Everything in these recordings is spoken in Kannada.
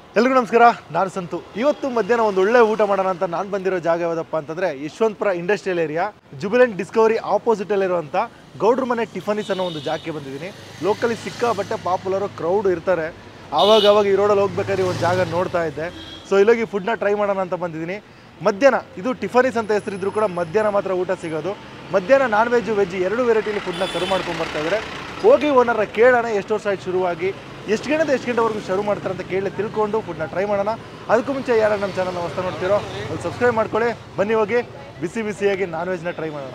ಎಲ್ರಿಗೂ ನಮಸ್ಕಾರ ನಾನು ಸಂತು ಇವತ್ತು ಮಧ್ಯಾಹ್ನ ಒಂದು ಒಳ್ಳೆ ಊಟ ಮಾಡೋಣ ಅಂತ ನಾನು ಬಂದಿರೋ ಜಾಗ ಯಾವುದಪ್ಪ ಅಂತಂದ್ರೆ Yeshwantpur industrial area Jubilant Discovery opposite ಅಲ್ಲಿರುವಂಥ ಗೌಡ್ರ ಮನೆ ಟಿಫನಿಸ್ ಅನ್ನೋ ಒಂದು ಜಾಗಕ್ಕೆ ಬಂದಿದ್ದೀನಿ ಲೋಕಲಿ ಸಿಕ್ಕಾಬಟ್ಟೆ ಪಾಪ್ಯುಲರು ಕ್ರೌಡ್ ಇರ್ತಾರೆ ಆವಾಗ ಆವಾಗ ಈ ರೋಡಲ್ಲಿ ಹೋಗ್ಬೇಕಾದ್ರೆ ಒಂದು ಜಾಗ ನೋಡ್ತಾ ಇದ್ದೆ ಸೊ ಇಲ್ಲೋಗಿ ಫುಡ್ನ ಟ್ರೈ ಮಾಡೋಣ ಅಂತ ಬಂದಿದ್ದೀನಿ ಮಧ್ಯಾಹ್ನ ಇದು ಟಿಫನಿಸ್ ಅಂತ ಹೆಸರಿದ್ರು ಕೂಡ ಮಧ್ಯಾಹ್ನ ಮಾತ್ರ ಊಟ ಸಿಗೋದು ಮಧ್ಯಾಹ್ನ ನಾನ್ ವೆಜ್ ವೆಜ್ ಎರಡು ವೆರೈಟಿಲಿ ಫುಡ್ನ ಸರ್ವ್ ಮಾಡ್ಕೊಂಡು ಬರ್ತಾ ಇದ್ದಾರೆ ಹೋಗಿ ಓನರ ಕೇಳೋಣ ಎಷ್ಟು ವರ್ಷ ಆಯ್ತು ಶುರುವಾಗಿ ಎಷ್ಟು ಗಂಟೆ ಎಷ್ಟು ಗಂಟೆವರೆಗೂ ಶುರು ಮಾಡ್ತಾರೆ ಅಂತ ಕೇಳಿ ತಿಳ್ಕೊಂಡು ಫುಡ್ನ ಟ್ರೈ ಮಾಡೋಣ ಅದಕ್ಕೂ ಮುಂಚೆ ಯಾರು ನಮ್ಮ ಚಾನಲ್ನ ಹೊಸ ನೋಡ್ತಿರೋ ಅಲ್ಲಿ ಸಬ್ಸ್ಕ್ರೈಬ್ ಮಾಡ್ಕೊಳ್ಳಿ ಬನ್ನಿ ಹೋಗಿ ಬಿಸಿ ಬಿಸಿಯಾಗಿ ನಾನ್ ವೆಜ್ನ ಟ್ರೈ ಮಾಡೋಣ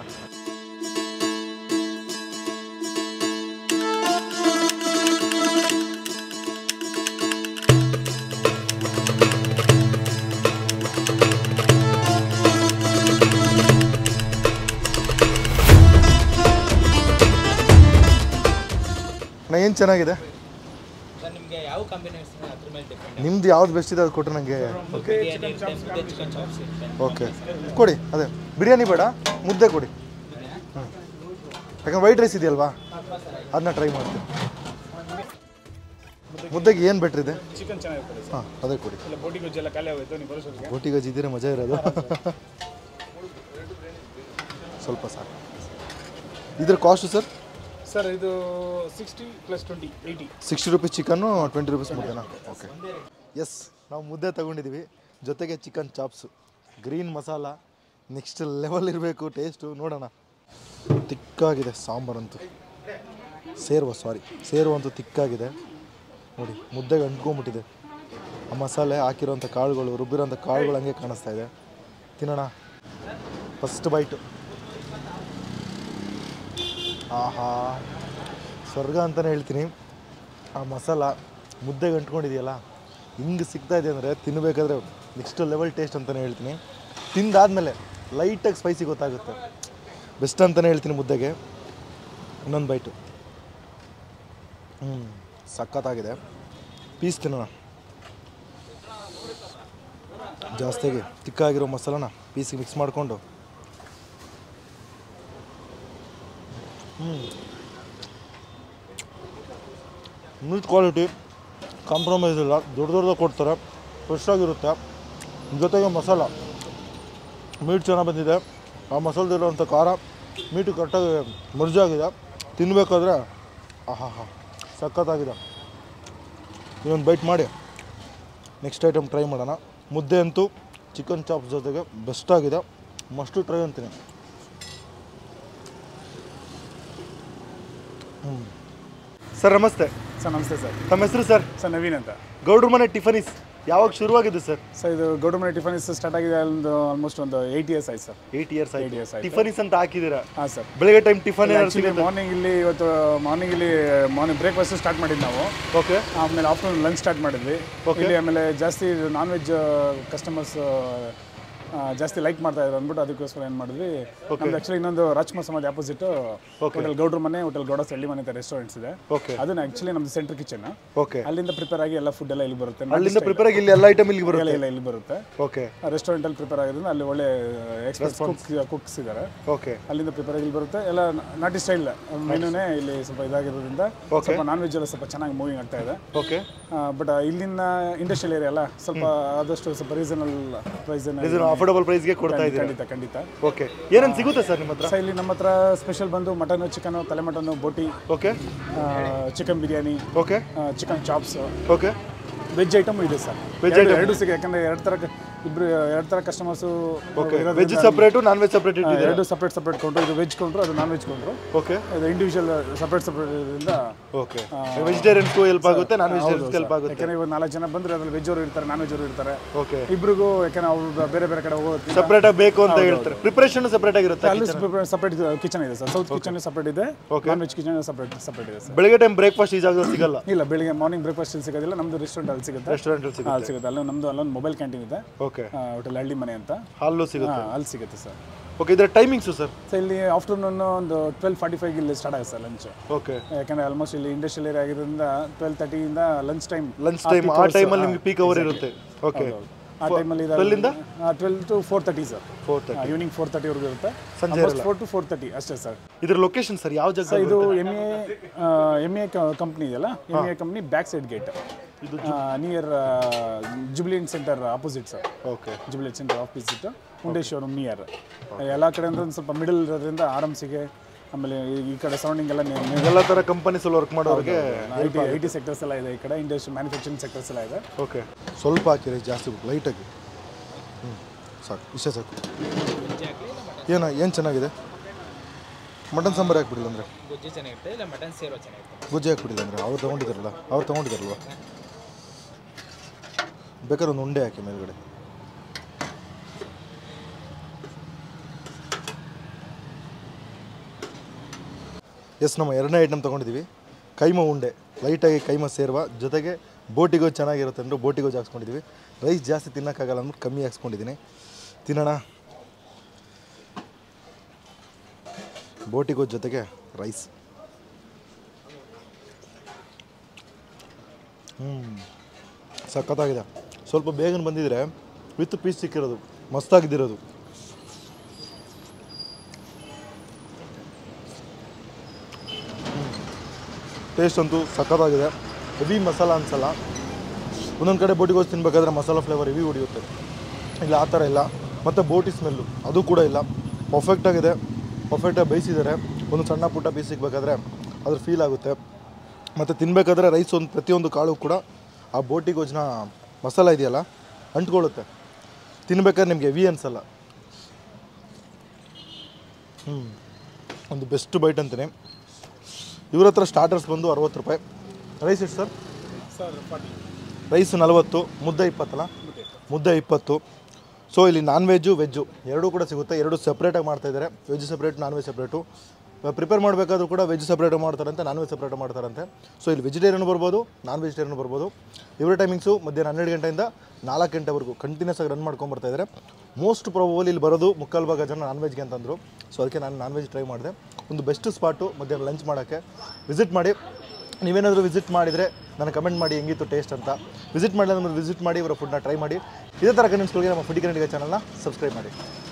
ನಾ ಏನು ಚೆನ್ನಾಗಿದೆ ಸರ್ ನಿಮಗೆ ಯಾವ ಕಾಂಬಿನೇಷನ್ ಅದ್ರ ಮೇಲೆ ಡಿಪೆಂಡ್ ನಿಮ್ದು ಯಾವ್ದು ಬೆಸ್ಟ್ ಇದೆ ಅದು ಕೊಟ್ಟರೆ ನನಗೆ ಬಿರಿಯಾನಿ ಇರುತ್ತೆ ಮುದ್ದೆ ಚಿಕನ್ ಚಾಪ್ಸ್ ಇರುತ್ತೆ ಓಕೆ ಕೊಡಿ ಅದೇ ಬಿರಿಯಾನಿ ಬೇಡ ಮುದ್ದೆ ಕೊಡಿ ಹ್ಞೂ ಯಾಕಂದ್ರೆ ವೈಟ್ ರೈಸ್ ಇದೆಯಲ್ವಾ ಅದನ್ನ ಟ್ರೈ ಮಾಡ್ತೀನಿ ಮುದ್ದೆಗೆ ಏನು ಬೆಟ್ರ್ ಇದೆ ಚಿಕನ್ ಚೆನ್ನಾಗಿರ್ತದೆ ಸರ್ ಹಾಂ ಅದೇ ಕೊಡಿ ಇಲ್ಲ ಬೋಟಿ ಗೊಜ್ಜು ಎಲ್ಲ ಖಾಲಿ ಆಗೋಯ್ತು ನೀವು ಬರೋಷ್ಟೊತ್ತಿಗೆ ಬೋಟಿ ಗಜ್ಜಿ ಇದ್ದರೆ ಮಜಾ ಇರೋದು ಸ್ವಲ್ಪ ಸಾಕು ಇದ್ರ ಕಾಸ್ಟು ಸರ್ ಸರ್ ಇದು sixty plus twenty eighty sixty rupees ಚಿಕನ್ನು ಟ್ವೆಂಟಿ ರುಪೀಸ್ ಮುದ್ದೆನಾ ಓಕೆ ಎಸ್ ನಾವು ಮುದ್ದೆ ತಗೊಂಡಿದ್ದೀವಿ ಜೊತೆಗೆ chicken chops green masala next level ಇರಬೇಕು ಟೇಸ್ಟು ನೋಡೋಣ ತಿಕ್ಕಾಗಿದೆ ಸಾಂಬಾರಂತೂ ಸೇರುವ ಸಾರಿ ಸೇರುವ ಅಂತೂ ತಿಕ್ಕಾಗಿದೆ ನೋಡಿ ಮುದ್ದೆಗೆ ಅಂಟ್ಕೊಂಬಿಟ್ಟಿದೆ ಆ ಮಸಾಲೆ ಹಾಕಿರೋಂಥ ಕಾಳುಗಳು ರುಬ್ಬಿರೋಂಥ ಕಾಳುಗಳು ಹಂಗೆ ಕಾಣಿಸ್ತಾ ಇದೆ ತಿನ್ನೋಣ ಫಸ್ಟ್ ಬೈಟು ಆಹಾ ಸ್ವರ್ಗ ಅಂತಲೇ ಹೇಳ್ತೀನಿ ಆ ಮಸಾಲ ಮುದ್ದೆಗೆ ಅಂಟ್ಕೊಂಡಿದೆಯಲ್ಲ ಹಿಂಗೆ ಸಿಗ್ತಾ ಇದೆ ಅಂದರೆ ತಿನ್ನಬೇಕಾದ್ರೆ ನೆಕ್ಸ್ಟ್ ಲೆವೆಲ್ ಟೇಸ್ಟ್ ಅಂತಲೇ ಹೇಳ್ತೀನಿ ತಿಂದಾದ್ಮೇಲೆ ಲೈಟಾಗಿ ಸ್ಪೈಸಿ ಗೊತ್ತಾಗುತ್ತೆ ಬೆಸ್ಟ್ ಅಂತಲೇ ಹೇಳ್ತೀನಿ ಮುದ್ದೆಗೆ ಇನ್ನೊಂದು ಬೈಟು ಹ್ಞೂ ಸಖತ್ತಾಗಿದೆ ಪೀಸ್ ತಿನ್ನೋಣ ಜಾಸ್ತಿಯಾಗಿ ತಿಕ್ಕಾಗಿರೋ ಮಸಾಲನ ಪೀಸಿಗೆ ಮಿಕ್ಸ್ ಮಾಡಿಕೊಂಡು ಮೀಟ್ ಕ್ವಾಲಿಟಿ ಕಾಂಪ್ರಮೈಸ್ ಇಲ್ಲ ದೊಡ್ಡ ದೊಡ್ಡದಾಗಿ ಕೊಡ್ತಾರೆ ಫ್ರೆಶ್ ಆಗಿರುತ್ತೆ ಜೊತೆಗೆ ಮಸಾಲ ಮೀಟ್ ಚೆನ್ನಾಗಿ ಬಂದಿದೆ ಆ ಮಸಾಲದಲ್ಲಿರುವಂಥ ಖಾರ ಮೀಟು ಕರೆಕ್ಟಾಗಿ ಮರ್ಜಾಗಿದೆ ತಿನ್ನಬೇಕಾದ್ರೆ ಆಹಾ ಹಾ ಸಖತ್ತಾಗಿದೆ ಇನ್ನೊಂದು ಬೈಟ್ ಮಾಡಿ ನೆಕ್ಸ್ಟ್ ಐಟಮ್ ಟ್ರೈ ಮಾಡೋಣ ಮುದ್ದೆ ಅಂತೂ ಚಿಕನ್ ಚಾಪ್ಸ್ ಜೊತೆಗೆ ಬೆಸ್ಟಾಗಿದೆ ಮಸ್ಟು ಟ್ರೈ ಅಂತೀನಿ ಸರ್ ನಮಸ್ತೆ ಸರ್ ನಮಸ್ತೆ ಸರ್ ತಮ್ಮ ಹೆಸರು ಸರ್ ಸರ್ ನವೀನ್ ಅಂತ ಗೌಡ್ರ ಮನೆ ಟಿಫನಿಸ್ ಯಾವಾಗ ಶುರುವಾಗಿದ್ದು ಸರ್ ಸರ್ ಇದು ಗೌಡಮನೆ ಟಿಫನ್ಸ್ ಸ್ಟಾರ್ಟ್ ಆಗಿದೆ ಒಂದು ಆಲ್ಮೋಸ್ಟ್ ಒಂದು ಏಯ್ಟ್ ಇಯರ್ಸ್ ಆಯ್ತು sir eight years Eight years ಆಯ್ತು ಆಯ್ತು. ಟಿಫನಿಸ್ ಅಂತ ಹಾಕಿದ್ದೀರಾ ಹಾಂ ಸರ್ ಬೆಳಗ್ಗೆ ಟೈಮ್ ಟಿಫನ್ ಏನಾದ್ರು ಆ್ಯಕ್ಚುಲಿ ಮಾರ್ನಿಂಗ್ ಇಲ್ಲಿ ಇವತ್ತು ಮಾರ್ನಿಂಗ್ ಇಲ್ಲಿ ಮಾರ್ನಿಂಗ್ ಬ್ರೇಕ್ಫಾಸ್ಟ್ ಸ್ಟಾರ್ಟ್ ಮಾಡಿದ್ದು ನಾವು ಓಕೆ ಆಮೇಲೆ ಆಫ್ಟರ್ನೂನ್ ಲಂಚ್ ಸ್ಟಾರ್ಟ್ ಮಾಡಿದ್ವಿ ಇಲ್ಲಿ ಆಮೇಲೆ ಜಾಸ್ತಿ ನಾನ್ ವೆಜ್ ಕಸ್ಟಮರ್ಸ್ ಜಾಸ್ತಿ ಲೈಕ್ ಮಾಡ್ತಾ ಇದ್ರು ಅಂದ್ಬಿಟ್ಟು ಅದಕ್ಕೋಸ್ಕರ ಏನು ಮಾಡಿದ್ವಿ ನಮ್ದು ಆ್ಯಕ್ಚುಲಿ ಇನ್ನೊಂದು ರಾಜ್ಕುಮಾರ್ ಸಮಾಧಿ ಆಪೋಸಿಟ್ ಹೋಟೆಲ್ ಗೌಡ್ರ ಮನೆ ಹೋಟೆಲ್ ಗೌಡ ಹಳ್ಳಿ ಮನೆ ಅಂತ ರೆಸ್ಟೋರೆಂಟ್ಸ್ ಇದೆ ಓಕೆ ಅದನ್ನ ಆ್ಯಕ್ಚುಲಿ ನಮ್ದು ಸೆಂಟ್ರ್ ಕಿಚನ್ ಓಕೆ ಅಲ್ಲಿಂದ ಪ್ರಿಪೇರ್ ಆಗಿ ಎಲ್ಲ ಫುಡ್ ಎಲ್ಲ ಇಲ್ಲಿ ಬರುತ್ತೆ ಅಲ್ಲಿಂದ ಪ್ರಿಪೇರ್ ಆಗಿ ಇಲ್ಲಿ ಎಲ್ಲ ಐಟಮ್ ಇಲ್ಲಿಗೆ ಎಲ್ಲ ಬರುತ್ತೆ ಎಲ್ಲ ಇಲ್ಲಿ ಬರುತ್ತೆ ಓಕೆ ರೆಸ್ಟೋರೆಂಟ್ ಅಲ್ಲಿ ಪ್ರಿಪೇರ್ ಆಗಿರೋದ್ರಿಂದ ಅಲ್ಲಿ ಒಳ್ಳೆ ಎಕ್ಸ್ಪರ್ಟ್ಸ್ ಕುಕ್ಸ್ ಕುಕ್ಸ್ ಇದ್ದಾರೆ ಓಕೆ ಅಲ್ಲಿಂದ ಪ್ರಿಪೇರ್ ಆಗಿ ಇಲ್ಲಿ ಬರುತ್ತೆ ಎಲ್ಲ ನಾಟಿ ಸ್ಟೈಲ್ ಮೆನುನೇ ಇಲ್ಲಿ ಸ್ವಲ್ಪ ಇದಾಗಿರೋದ್ರಿಂದ ಸ್ವಲ್ಪ ನಾನ್ ವೆಜ್ ಎಲ್ಲ ಸ್ವಲ್ಪ ಚೆನ್ನಾಗಿ ಮೂವಿಂಗ್ ಆಗ್ತಾ ಇದೆ ಓಕೆ ಬಟ್ ಇಲ್ಲಿನ ಇಂಡಸ್ಟ್ರಿಯಲ್ ಏರಿಯಾ ಅಲ್ಲ ಸ್ವಲ್ಪ ಆದಷ್ಟು ಸ್ವಲ್ಪ ರೀಸನಲ್ ಪ್ರೈಸ್ ಇದು ಅಫೋರ್ಡಬಲ್ ಪ್ರೈಸ್ಗೆ ಕೊಡ್ತಾ ಇದ್ದೀರಾ ಖಂಡಿತ ಖಂಡಿತ ಓಕೆ ಏನೇನು ಸಿಗುತ್ತೆ ಸರ್ ನಿಮ್ಮ ಹತ್ರ ಸೊ ಇಲ್ಲಿ ನಮ್ಮ ಹತ್ರ ಸ್ಪೆಷಲ್ ಬಂದು ಮಟನ್ ಚಿಕನ್ ತಲೆ ಮಟನ್ ಬೋಟಿ okay chicken biryani okay chicken chops okay veg item ಇದೆ ಸರ್ Veg ಎರಡು- ಎರಡು ಸಿಗುತ್ತೆ ಯಾಕಂದ್ರೆ ಎರಡು ತರ ಇಬ್ರು ಎರಡು ತರ customers okay veg separate non veg separate ಇಟ್ಟಿದ್ದೀರಾ ಎರಡು ಸಪ್ರೇಟ್ ಸಪ್ರೇಟ್ ಕೊಂಡ್ರು ಇದು ವೆಜ್ ಕೊಂಡ್ರು ಅದು ನಾನ್ ವೆಜ್ ಕೊಂಡ್ರು ಓಕೆ ಇದು ಇಂಡಿವಿಜುವಲ್ ಸಪ್ರೇಟ್ ಸಪ್ರೇಟ್ ಇರೋದ್ರಿಂದ ಓಕೆ ವೆಜಿಟೇರಿಯನ್ಸ್ಗೂ ಹೆಲ್ಪ್ ಆಗುತ್ತೆ ನಾನ್ ವೆಜಿಟೇರಿಯನ್ಸ್ಗೂ ಹೆಲ್ಪ್ ಆಗುತ್ತೆ ಯಾಕಂದ್ರೆ ಇವಾಗ ನಾಲ್ಕು ಜನ ಬಂದ್ರೆ ಅದ್ರಲ್ಲಿ ವೆಜ್ ಅವರು ಇರ್ತಾರೆ ನಾನ್ ವೆಜ್ ಅವರು ಇರ್ತಾರೆ ಓಕೆ ಇಬ್ರಿಗೂ ಯಾಕಂದ್ರೆ ಅವ್ರು ಬೇರೆ ಬೇರೆ ಕಡೆ ಹೋಗೋದು ಸಪ್ರೇಟ್ ಆಗಿ ಬೇಕು ಅಂತ ಹೇಳ್ತಾರೆ ಪ್ರಿಪರೇಷನ್ ಸಪ್ರೇಟ್ ಆಗಿರುತ್ತೆ ಅಲ್ಲಿ ಸಪ್ರೇಟ್ ಕಿಚನ್ ಇದೆ ಸರ್ ಸೌತ್ ಕಿಚನ್ ಸಪ್ರೇಟ್ ಇದೆ non veg kitchen separate separate ಇದೆ ಸರ್ ಬೆಳಗ್ಗೆ ಟೈಮ್ ಬ್ರೇಕ್ಫಾಸ್ಟ್ ಈ ಜಾಗದಲ್ಲಿ ಸಿಗಲ್ಲ ಇಲ್ಲ ಬೆಳಿಗ್ಗೆ ಮಾರ್ನಿಂಗ್ ಬ್ರೇಕ್ಫಾಸ್ಟ್ ಇಲ್ಲಿ ಸಿಗೋದಿಲ್ಲ ನಮ್ದು ರೆಸ್ಟೋರೆಂಟ್ ಅಲ್ಲಿ ಸಿಗುತ್ತೆ ರೆಸ್ಟೋರೆಂಟ್ ಸಿಗುತ್ತೆ ಅಲ್ಲಿ ಸಿಗುತ್ತೆ ಅಲ್ಲಿ ನಮ್ದು ಅಲ್ಲೊಂದು ಮೊಬೈಲ್ ಕ್ಯಾಂಟೀನ್ ಇದೆ ಓಕೆ ಹೋಟೆಲ್ ಹಳ್ಳಿ ಮನೆ ಅಂತ ಹಾಲು ಸಿಗುತ್ತೆ ಹಾ, ಅಲ್ಲಿ ಸಿಗುತ್ತೆ ಸರ್ ಓಕೆ ಇದರ ಟೈಮಿಂಗ್ಸು ಸರ್ ಸೊ ಇಲ್ಲಿ ಆಫ್ಟರ್ನೂನ್ ಒಂದು ಟ್ವೆಲ್ ಫಾರ್ಟಿ ಫೈವ್ ಇಲ್ಲಿ ಸ್ಟಾರ್ಟ್ ಆಗುತ್ತೆ ಸರ್ ಲಂಚ್ ಓಕೆ ಯಾಕಂದ್ರೆ ಆಲ್ಮೋಸ್ಟ್ ಇಲ್ಲಿ ಇಂಡಸ್ಟ್ರಿಯಲ್ ಏರಿಯಾ ಆಗಿರೋದ್ರಿಂದ ಟ್ವೆಲ್ ತರ್ಟಿಯಿಂದ ಲಂಚ್ ಟೈಮ್ ಲಂಚ್ ಟೈಮ್ ಆ ಟೈಮಲ್ಲಿ ನಿಮ್ಗೆ ಪೀಕ್ ಅವರ್ ಇರುತ್ತೆ ಓಕೆ ಆ ಟೈಮಲ್ಲಿ ಟ್ವೆಲ್ಲಿಂದ twelve to four thirty sir four thirty evening four ತರ್ಟಿವರೆಗೂ ಇರುತ್ತೆ ಸಂಜೆ ಫೋರ್ ಟು ಫೋರ್ ತರ್ಟಿ ಅಷ್ಟೇ ಸರ್ ಇದ್ರ ಲೊಕೇಶನ್ ಸರ್ ಯಾವ ಜಾಗ ಇದು M A M A company ಇದೆಯಲ್ಲ M A company back side gate near Jubilant centre opposite sir okay Jubilant centre opposite ಮುಂಡೆ ಶೋರೂಮ್ ನಿಯರ್ ಎಲ್ಲ ಕಡೆಯಿಂದ ಒಂದು ಸ್ವಲ್ಪ ಮಿಡಲ್ ಇರೋದ್ರಿಂದ ಆರಾಮ್ಸಿಗೆ ಆಮೇಲೆ ಈ- ಈ ಕಡೆ ಸರೌಂಡಿಂಗ್ ಎಲ್ಲ ಎಲ್ಲ ಥರ ಕಂಪನೀಸ್ ವರ್ಕ್ ಮಾಡೋರಿಗೆ I T I T sectors ಎಲ್ಲ ಇದೆ ಈ ಕಡೆ ಇಂಡಸ್ಟ್ರಿ ಮ್ಯಾನುಫ್ಯಾಕ್ಚರಿಂಗ್ ಸೆಕ್ಟರ್ಸ್ ಎಲ್ಲ ಇದೆ ಓಕೆ ಸ್ವಲ್ಪ ಹಾಕಿರಿ ಜಾಸ್ತಿ ಲೈಟಾಗಿ ಹ್ಞೂ ಸಾಕು ಇಷ್ಟೇ ಸಾಕು ಗೊಜ್ಜಿ ಹಾಕಲಿ ಇಲ್ಲ ಮಟನ್ ಏನ ಏನು ಚೆನ್ನಾಗಿದೆ ಮಟನ್ ಸಾಂಬಾರು ಹಾಕ್ಬಿಡಿಲ್ಲ ಅಂದರೆ ಗೊಜ್ಜಿ ಚೆನ್ನಾಗಿರುತ್ತೆ ಇಲ್ಲ ಮಟನ್ ಸೇರೋ ಚೆನ್ನಾಗಿರುತ್ತೆ ಗುಜ್ಜೆ ಹಾಕ್ಬಿಡಿಲ್ಲ ಅಂದರೆ ಅವ್ರು ತೊಗೊಂಡಿದ್ದಾರಲ್ಲ ಅವ್ರು ತೊಗೊಂಡಿದ್ದಾರಲ್ವ ಬೇಕಾದ್ರೆ ಒಂದು ಉಂಡೆ ಹಾಕಿ ಮೇಲ್ಗಡೆ ಎಸ್ ನಮ್ಮ ಎರಡನೇ ಐಟಮ್ ತೊಗೊಂಡಿದ್ದೀವಿ ಕೈಮ ಉಂಡೆ ಲೈಟಾಗಿ ಕೈಮ ಸೇರುವ ಜೊತೆಗೆ ಬೋಟಿಗೂ ಚೆನ್ನಾಗಿರುತ್ತೆ ಅಂದರು ಬೋಟಿಗೂ ಹಾಕ್ಸ್ಕೊಂಡಿದ್ದೀವಿ ರೈಸ್ ಜಾಸ್ತಿ ತಿನ್ನೋಕ್ಕಾಗಲ್ಲ ಅಂದ್ಬಿಟ್ಟು ಕಮ್ಮಿ ಹಾಕ್ಸ್ಕೊಂಡಿದ್ದೀನಿ ತಿನ್ನೋಣ ಬೋಟಿಗೂ ಜೊತೆಗೆ ರೈಸ್ ಹ್ಞೂ ಸಖತ್ತಾಗಿದೆ ಸ್ವಲ್ಪ ಬೇಗನೆ ಬಂದಿದ್ರೆ ವಿತ್ ಪೀಸ್ ಸಿಕ್ಕಿರೋದು ಮಸ್ತಾಗಿದ್ದಿರೋದು ಟೇಸ್ಟ್ ಅಂತೂ ಸಖತ್ತಾಗಿದೆ ಹೆವಿ ಮಸಾಲ ಅನ್ಸಲ್ಲ ಒಂದೊಂದು ಕಡೆ ಬೋಟಿಗೋಸ್ ತಿನ್ಬೇಕಾದ್ರೆ ಮಸಾಲ ಫ್ಲೇವರ್ ಹೆವಿ ಹೊಡಿಯುತ್ತೆ ಇಲ್ಲ ಆ ಥರ ಇಲ್ಲ ಮತ್ತು ಬೋಟಿ ಸ್ಮೆಲ್ಲು ಅದು ಕೂಡ ಇಲ್ಲ ಪರ್ಫೆಕ್ಟಾಗಿದೆ ಪರ್ಫೆಕ್ಟಾಗಿ ಬೇಯಿಸಿದ್ದಾರೆ ಒಂದು ಸಣ್ಣ ಪುಟ್ಟ ಪೀಸ್ ಸಿಗಬೇಕಾದ್ರೆ ಅದ್ರ ಫೀಲ್ ಆಗುತ್ತೆ ಮತ್ತು ತಿನ್ನಬೇಕಾದ್ರೆ ರೈಸ್ ಒಂದು ಪ್ರತಿಯೊಂದು ಕಾಳು ಕೂಡ ಆ ಬೋಟಿ ಗೊಜ್ಜಿನ ಮಸಾಲ ಇದೆಯಲ್ಲ ಅಂಟ್ಕೊಳ್ಳುತ್ತೆ ತಿನ್ಬೇಕಾದ್ರೆ ನಿಮಗೆ ವಿ ಅನ್ಸಲ್ಲ ಹ್ಞೂ ಒಂದು ಬೆಸ್ಟ್ ಬೈಟ್ ಅಂತೀನಿ ಇವ್ರ ಹತ್ರ ಸ್ಟಾರ್ಟರ್ಸ್ ಬಂದು ಅರವತ್ತು ರೂಪಾಯಿ ರೈಸ್ ಎಷ್ಟು ಸರ್ ಸರ್ ಫಾರ್ಟಿ ರೈಸ್ ನಲವತ್ತು ಮುದ್ದೆ ಇಪ್ಪತ್ತಲ್ಲ ಮುದ್ದೆ ಇಪ್ಪತ್ತು ಸೊ ಇಲ್ಲಿ ನಾನ್ ವೆಜ್ಜು ವೆಜ್ಜು ಎರಡೂ ಕೂಡ ಸಿಗುತ್ತೆ ಎರಡು ಸಪ್ರೇಟಾಗಿ ಮಾಡ್ತಾಯಿದ್ದಾರೆ veg separate non veg separate prepare ಮಾಡಬೇಕಾದ್ರೂ ಕೂಡ ವೆಜ್ ಸಪ್ರೇಟ್ ಮಾಡ್ತಾರಂತೆ ನಾನ್ ವೆಜ್ ಸಪ್ರೇಟ್ ಮಾಡ್ತಾರಂತೆ ಸೊ ಇಲ್ಲಿ ವೆಜಿಟೇರಿಯನ್ ಬರ್ಬೋದು ನಾನ್ ವೆಜಿಟೇರಿಯನ್ ಬರ್ಬೋದು ಇವರ ಟೈಮಿಂಗ್ಸು ಮಧ್ಯಾಹ್ನ ಹನ್ನೆರಡು ಗಂಟೆಯಿಂದ ನಾಲ್ಕು ಗಂಟೆವರೆಗೂ ಕಂಟಿನ್ಯೂಸ್ ಆಗಿ ರನ್ ಮಾಡ್ಕೊಂಬರ್ತಾ ಇದ್ದಾರೆ ಮೋಸ್ಟ್ ಪ್ರಾಬಬಲ್ ಇಲ್ಲಿ ಬರೋದು ಮುಕ್ಕಾಲು ಭಾಗ ಜನ ನಾನ್ ವೆಜ್ಗೆ ಅಂತಂದರು ಸೊ ಅದಕ್ಕೆ ನಾನು ನಾನ್ ವೆಜ್ ಟ್ರೈ ಮಾಡಿದೆ ಒಂದು ಬೆಸ್ಟ್ ಸ್ಪಾಟು ಮಧ್ಯಾಹ್ನ ಲಂಚ್ ಮಾಡೋಕ್ಕೆ ವಿಸಿಟ್ ಮಾಡಿ ನೀವೇನಾದರೂ ವಿಸಿಟ್ ಮಾಡಿದರೆ ನನಗೆ ಕಮೆಂಟ್ ಮಾಡಿ ಹೆಂಗಿತ್ತು ಟೇಸ್ಟ್ ಅಂತ ವಿಸಿಟ್ ಮಾಡಿಲ್ಲ ಅಂದ್ರೆ ವಿಸಿಟ್ ಮಾಡಿ ಇವರ ಫುಡ್ನ ಟ್ರೈ ಮಾಡಿ ಇದೇ ಥರ ಕನೆಂಟ್ಸ್ಗಳಿಗೆ ನಮ್ಮ ಫುಡಿ ಕನ್ನಡಿಗ ಚಾನಲ್ನ ಸಬ್ಸ್ಕ್ರೈಬ್ ಮಾಡಿ